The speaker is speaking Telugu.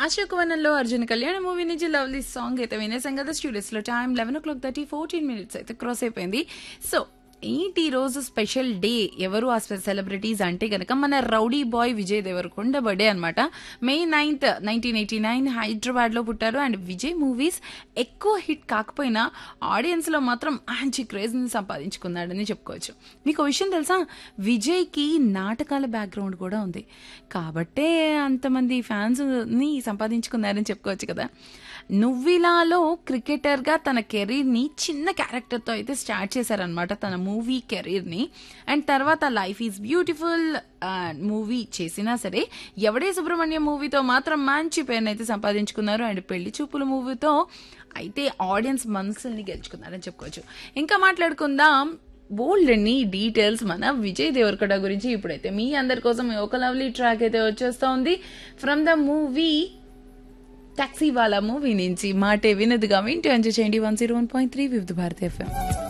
అశోకవనంలో అర్జున్ కళ్యాణ్ మూవీ నుంచి లవ్లీ సాంగ్ అయితే వినేసాం కదా స్టూడియోస్ లో time eleven o'clock thirty fourteen minutes అయితే క్రాస్ అయిపోయింది సో ఏంటి ఈ రోజు స్పెషల్ డే ఎవరు ఆ సెలబ్రిటీస్ అంటే కనుక మన rowdy boy Vijay Deverakonda birthday అనమాట May ninth nineteen eighty nine Hyderabad లో పుట్టారు అండ్ విజయ్ మూవీస్ ఎక్కువ హిట్ కాకపోయినా ఆడియన్స్ లో మాత్రం మంచి క్రేజ్ ని సంపాదించుకున్నాడని చెప్పుకోవచ్చు మీకు ఒక విషయం తెలుసా విజయ్ కి నాటకాల బ్యాక్గ్రౌండ్ కూడా ఉంది కాబట్టే అంతమంది ఫ్యాన్స్ ని సంపాదించుకున్నారని చెప్పుకోవచ్చు కదా నువ్విలాలో క్రికెటర్ గా తన కెరీర్ ని చిన్న క్యారెక్టర్ తో అయితే స్టార్ట్ చేశారనమాట తన మూవీ కెరీర్ ని అండ్ తర్వాత లైఫ్ ఈజ్ బ్యూటిఫుల్ మూవీ చేసినా సరే ఎవడే సుబ్రహ్మణ్యం మూవీతో మాత్రం మంచి పేరుని అయితే సంపాదించుకున్నారు అండ్ పెళ్లి చూపుల మూవీతో అయితే ఆడియన్స్ మనసుల్ని గెలుచుకున్నారని చెప్పుకోవచ్చు ఇంకా మాట్లాడుకుందాం బోల్డ్ అన్ని డీటెయిల్స్ మన విజయ్ దేవరకొండ గురించి ఇప్పుడైతే మీ అందరి కోసం ఒక లవ్లీ ట్రాక్ అయితే వచ్చేస్తా ఉంది from the movie taxi wala movie నుంచి మాటే వినదుగా వింటూ ఎంజాయ్ చేయండి one zero one point three Vividh Bharati FM